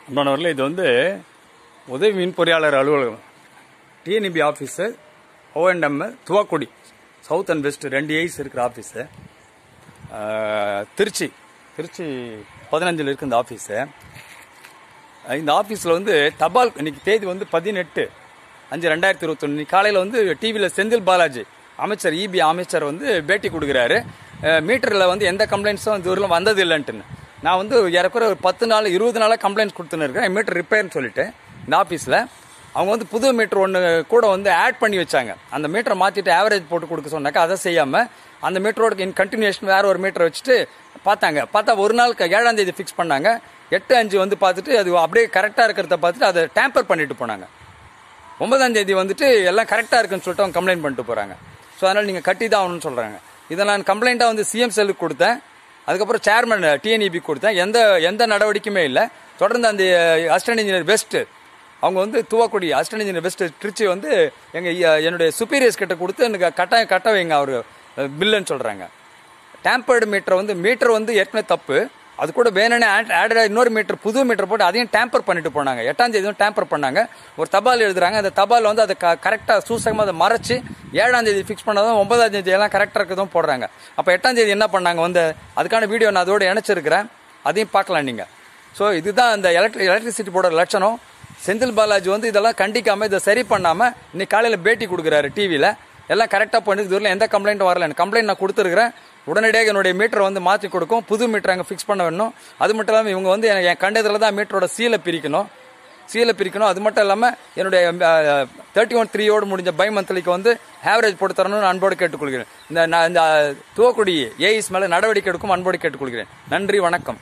அன்பானவர்களே இது வந்து உதவி மின் பொறியாளர் அலுவலகம் TNEB office O N M Thuvakudi south and west ரெண்டு ஏய்ஸ் இருக்கிற ஆஃபீஸு திருச்சி திருச்சி பதினஞ்சில் இருக்கு இந்த ஆஃபீஸு இந்த ஆஃபீஸில் வந்து தபால் இன்னைக்கு தேதி வந்து பதினெட்டு அஞ்சு ரெண்டாயிரத்தி இருபத்தொன்று இன்னைக்கு காலையில் வந்து டிவியில் செந்தில் பாலாஜி அமைச்சர் இபி அமைச்சர் வந்து பேட்டி கொடுக்குறாரு மீட்டரில் வந்து எந்த கம்ப்ளைண்ட்ஸும் இது வரலாம் வந்தது இல்லைன்ட்டுன்னு நான் வந்து ஏறக்குறை ஒரு பத்து நாள் இருபது நாளாக கம்ப்ளைண்ட்ஸ் கொடுத்துன்னு இருக்கேன் மீட்டர் ரிப்பேர்னு சொல்லிட்டு இந்த ஆஃபீஸில் அவங்க வந்து புது மீட்டர் ஒன்று கூட வந்து ஆட் பண்ணி வச்சாங்க அந்த மீட்டரை மாற்றிட்டு ஆவரேஜ் போட்டு கொடுக்க சொன்னாக்கா அதை செய்யாமல் அந்த மீட்டரோட இன் கண்டினியூஷன் வேற ஒரு மீட்டரை வச்சுட்டு பார்த்தாங்க பார்த்தா ஒரு நாள் ஏழாம் தேதி ஃபிக்ஸ் பண்ணாங்க எட்டு அஞ்சு வந்து பார்த்துட்டு அது அப்படியே கரெக்டாக இருக்கிறத பார்த்துட்டு அதை டேம்பர் பண்ணிட்டு போனாங்க ஒன்பதாம் தேதி வந்துட்டு எல்லாம் கரெக்டாக இருக்குன்னு சொல்லிட்டு அவங்க கம்ப்ளைண்ட் பண்ணிட்டு போகிறாங்க ஸோ அதனால் நீங்கள் கட்டி தான் ஆகணும்னு சொல்கிறாங்க இதை நான் கம்ப்ளைண்ட்டாக வந்து சிஎம் செல்லுக்கு கொடுத்தேன் அதுக்கப்புறம் சேர்மன் டிஎன்இபி கொடுத்தேன் எந்த எந்த நடவடிக்கையுமே இல்லை தொடர்ந்து அந்த அசிஸ்டன்ட் இன்ஜினியர் பெஸ்ட்டு அவங்க வந்து Thuvakudi assistant engineer best Tiruchi வந்து எங்கள் என்னுடைய சுப்பீரியர்ஸ் கிட்ட கொடுத்து எனக்கு கட்டாயம் கட்ட வைங்க அவர் பில்லுன்னு சொல்கிறாங்க டேம்பர்டு மீட்டர் வந்து மீட்டர் வந்து ஏற்கனவே தப்பு அது கூட வேணும்னே ஆட் இன்னொரு மீட்டர் புது மீட்டர் போட்டு அதையும் டேம்பர் பண்ணிட்டு போனாங்க எட்டாம் தேதி டேம்பர் பண்ணாங்க ஒரு தபால் எழுதுறாங்க அந்த தபால் வந்து அதை கரெக்டாக சூசகமாக அதை மறைச்சு ஏழாம் தேதி ஃபிக்ஸ் பண்ணாதான் ஒன்பதாம் தேதி எல்லாம் கரெக்டாக இருக்கதும் போடுறாங்க அப்போ எட்டாம் தேதி என்ன பண்ணாங்க வந்து அதுக்கான வீடியோ நான் அதோட இணைச்சிருக்கிறேன் அதையும் பார்க்கலாம் நீங்கள் ஸோ இதுதான் அந்த எலக்ட்ரி எலக்ட்ரிசிட்டி போர்டோட லட்சணம் செந்தில் பாலாஜி வந்து இதெல்லாம் கண்டிக்காம இதை சரி பண்ணாம இன்னைக்கு காலையில் பேட்டி கொடுக்குறாரு டிவியில் எல்லாம் கரெக்டாக பண்ணி இதுவரை எந்த கம்ப்ளைண்ட்டும் வரல எனக்கு கம்ப்ளைண்ட் நான் கொடுத்துருக்கிறேன் உடனடியாக என்னுடைய மீட்டரை வந்து மாற்றி கொடுக்கும் புது மீட்டர் அங்கே ஃபிக்ஸ் பண்ண வேணும் அது மட்டும் இல்லாமல் இவங்க வந்து என் கண்டதில் தான் மீட்டரோட சீலை பிரிக்கணும் சீலை பிரிக்கணும் அது மட்டும் இல்லாமல் என்னுடைய தேர்ட்டி ஒன் த்ரீயோடு முடிஞ்ச பை மந்த்லிக்கு வந்து ஆவரேஜ் போட்டு தரணும்னு அன்போடு கேட்டுக்கொள்கிறேன் இந்த நான் இந்த துவக்குடி ஏஇஸ் மேலே நடவடிக்கை எடுக்கும் அன்போடு கேட்டுக்கொள்கிறேன் நன்றி வணக்கம்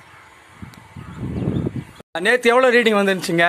நேற்று எவ்வளோ ரீடிங் வந்துருச்சுங்க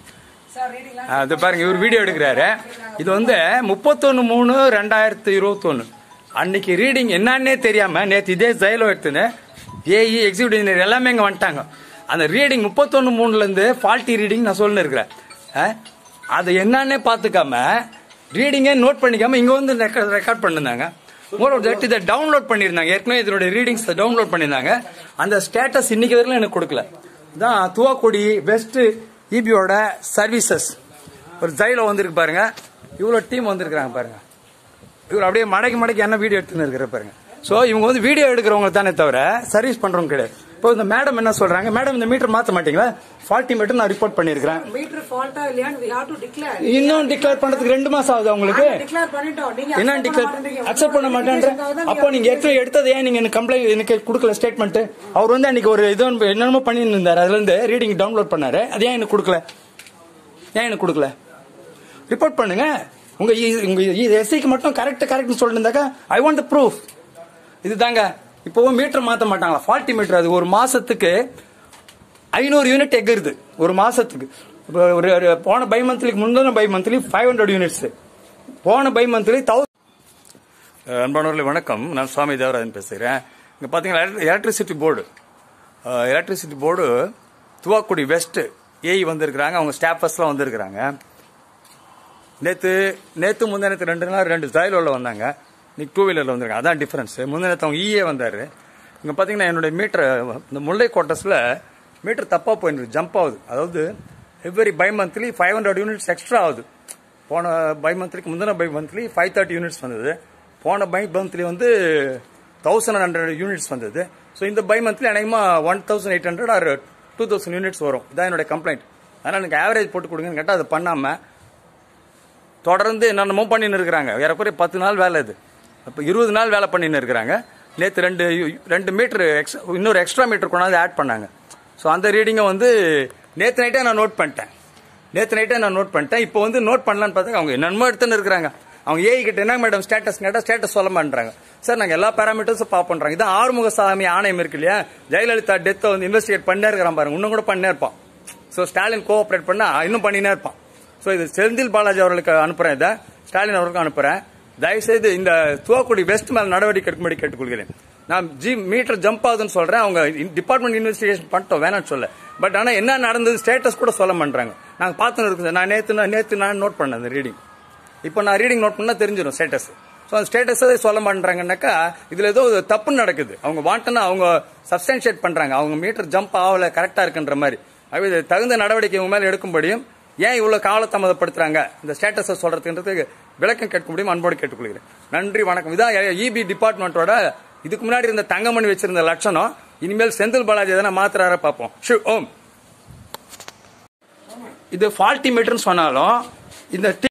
அது பாருங்க இவர் வீடியோ எடுக்கிறாரு இது வந்து முப்பத்தொன்னு மூணு ரெண்டாயிரத்தி இருபத்தொன்னு அன்னைக்கு ரீடிங் என்னன்னே தெரியாம நேற்று இதே ஜெயலோ எடுத்துன்னு ஏஇ எக்ஸிக்யூட்டிவ் இன்ஜினியர் எல்லாமே இங்க வந்துட்டாங்க அந்த ரீடிங் முப்பத்தொன்னு மூணுல இருந்து ஃபால்ட்டி ரீடிங் நான் சொல்லின்னு இருக்கிறேன் அது என்னன்னே பார்த்துக்காம ரீடிங்கே நோட் பண்ணிக்காம இங்க வந்து ரெக்கார்ட் பண்ணிருந்தாங்க தட் இதை டவுன்லோட் பண்ணியிருந்தாங்க ஏற்கனவே இதனுடைய ரீடிங்ஸ் டவுன்லோட் பண்ணியிருந்தாங்க அந்த ஸ்டேட்டஸ் இன்னைக்கு வரைக்கும் எனக்கு கொடுக்கல தான் துவாக்குடி வெஸ்ட் இபியோட சர்வீசஸ் ஒரு ஜைல வந்திருக்கு பாருங்க இவ்வளோ டீம் வந்திருக்கிறாங்க பாருங்க இவர் அப்படியே மடக்கி மடக்கி என்ன வீடியோ எடுத்துன்னு இருக்கிற பாருங்க ஸோ இவங்க வந்து வீடியோ எடுக்கிறவங்க தானே தவிர சர்வீஸ் பண்றவங்க கிடையாது இப்போ இந்த மேடம் என்ன சொல்றாங்க மேடம் இந்த மீட்டர் மாத்த மாட்டீங்களா ஃபால்ட்டி மீட்டர் நான் ரிப்போர்ட் பண்ணிருக்கேன் மீட்டர் ஃபால்ட்டா இல்லையான்னு we have to declare. இன்னும் டிக்ளேர் பண்றதுக்கு ரெண்டு மாசம் ஆகுது உங்களுக்கு நாங்க declare பண்ணிட்டோம். நீங்க என்ன accept டிக்ளேர் பண்ண மாட்டேன்றீங்க. அக்செப்ட் பண்ண மாட்டேன்ற Verification-க்காக தான் அப்போ நீங்க ஏற்கனவே எடுத்தது ஏன் நீங்க எனக்கு கம்ப்ளைண்ட் எனக்கு கொடுக்கல ஸ்டேட்மெண்ட் அவர் வந்து அன்னைக்கு ஒரு இது ஒன்று என்னென்னமோ பண்ணிட்டு இருந்தாரு அதுல இருந்து ரீடிங் டவுன்லோட் பண்ணாரு அது ஏன் எனக்கு கொடுக்கல ஏன் எனக்கு கொடுக்கல ரிப்போர்ட் பண்ணுங்க உங்க இ- உங்க எஸ்ஐக்கு மட்டும் கரெக்ட் கரெக்ட்னு சொல்லிட்டு இருந்தாக்கா ஐ வாண்ட் த ப்ரூஃப் இதுதாங்க இப்போவும் மீட்டர் மாத்த மாட்டாங்களா ஃபால்ட்டி மீட்டர் அது ஒரு மாசத்துக்கு ஐநூறு யூனிட் எகிருது ஒரு மாசத்துக்கு இப்ப ஒரு ஒரு போன பை மந்த்லிக்கு முந்தின bimonthly five hundred units போன பை மந்த்லி தௌசண்ட் அன்பானவர்களே வணக்கம் நான் சுவாமி தேவராஜன் பேசுகிறேன் இங்கே பார்த்தீங்கன்னா electricity board electricity board Thuvakudi west AE வந்திருக்கிறாங்க அவங்க ஸ்டாஃபர்ஸ்லாம் வந்திருக்கிறாங்க நேற்று நேற்று முந்தினத்து ரெண்டு நாள் ரெண்டு ஜாயிலோவில் வந்தாங்க இன்னைக்கு டூ வீலரில் வந்திருக்காங்க அதான் டிஃபரன்ஸ் முந்தினத்து அவங்க ஈஏ வந்தார் இங்கே பார்த்தீங்கன்னா என்னுடைய மீட்டர் இந்த முல்லை குவார்ட்டர்ஸில் மீட்டர் தப்பாக போயிருக்கு ஜம்ப் ஆகுது அதாவது every bimonthly five hundred units extra ஆகுது போன பை மந்த்லிக்கு முந்தின bimonthly five thirty units வந்தது போன பை மந்த்லி வந்து தௌசண்ட் ஹண்ட்ரட் யூனிட்ஸ் வந்தது ஸோ இந்த பை மந்த்லி அநேகமாக one thousand eight hundred or two thousand units வரும் இதான் என்னுடைய கம்ப்ளைண்ட் அதனால் எனக்கு ஆவரேஜ் போட்டு கொடுங்கன்னு கேட்டால் அதை பண்ணாமல் தொடர்ந்து என்னென்னமோ பண்ணின்னு இருக்கிறாங்க ஏறக்குறைய பத்து நாள் வேலை இது அப்போ இருபது நாள் வேலை பண்ணின்னு இருக்கிறாங்க நேற்று ரெண்டு ரெண்டு மீட்ரு எக்ஸ்ட்ரா இன்னொரு எக்ஸ்ட்ரா மீட்டர் கொண்டாந்து ஆட் பண்ணாங்க ஸோ அந்த ரீடிங்கை வந்து நேற்று நைட்டே நான் நோட் பண்ணிட்டேன் நேற்று நைட்டே நான் நோட் பண்ணிட்டேன் இப்போ வந்து நோட் பண்ணலான்னு பார்த்தா அவங்க என்னென்னமோ எடுத்துன்னு இருக்கிறாங்க அவங்க ஏஐ கிட்ட என்ன மேடம் ஸ்டேட்டஸ் கேட்டால் ஸ்டேட்டஸ் சொல்ல மாட்டாங்க சார் நாங்கள் எல்லா பேராமீட்டர்ஸும் பா பண்ணுறாங்க இதான் ஆறுமுக சாமி ஆணையம் இருக்கு இல்லையா ஜெயலலிதா டெத்தை வந்து இன்வெஸ்டிகேட் பண்ணே இருக்கிறான் பாருங்க இன்னும் கூட பண்ணே இருப்பான் ஸோ ஸ்டாலின் கோஆப்ரேட் பண்ணா இன்னும் பண்ணினே இருப்பான் ஸோ இது செந்தில் பாலாஜி அவர்களுக்கு அனுப்புறேன் இதை ஸ்டாலின் அவர்களுக்கு அனுப்புறேன் தயவுசெய்து இந்த துவாக்குடி வெஸ்ட் மேல் நடவடிக்கை எடுக்கும்படி கேட்டுக்கொள்கிறேன் நான் ஜி மீட்டர் ஜம்ப் ஆகுதுன்னு சொல்றேன் அவங்க டிபார்ட்மெண்ட் இன்வெஸ்டிகேஷன் பண்ணிட்டோம் வேணாம்னு சொல்ல பட் ஆனால் என்ன நடந்தது ஸ்டேட்டஸ் கூட சொல்ல மாட்டாங்க நாங்கள் பார்த்துன்னு இருக்குது நான் நேற்று நேற்று நான் நோட் பண்ணேன் அந்த ரீடிங் இப்போ நான் ரீடிங் நோட் பண்ணால் தெரிஞ்சிடும் ஸ்டேட்டஸ் ஸோ அந்த ஸ்டேட்டஸே சொல்ல மாட்டேறாங்கன்னாக்கா இதில் ஏதோ ஒரு தப்பு நடக்குது அவங்க வாண்டனா அவங்க சப்ஸ்டான்ஷியேட் பண்ணுறாங்க அவங்க மீட்டர் ஜம்ப் ஆகல கரெக்டாக இருக்குன்ற மாதிரி ஆகவே இது தகுந்த நடவடிக்கை உங்க மேல எடுக்கும்படியும் ஏன் இவ்வளவு காலதாமதப்படுத்துறாங்க இந்த ஸ்டேட்டஸை சொல்றதுன்றதுக்கு விளக்கம் கேட்கும்படியும் அன்போடு கேட்டுக்கொள்கிறேன் நன்றி வணக்கம் இதான் இபி டிபார்ட்மெண்ட்டோட இதுக்கு முன்னாடி இருந்த தங்கமணி வச்சிருந்த லட்சணம் இனிமேல் செந்தில் பாலாஜி எதனா மாத்துறாரா பார்ப்போம் ஷு ஓம் இது ஃபால்ட்டி மீட்டர்னு சொன்னாலும் இந்த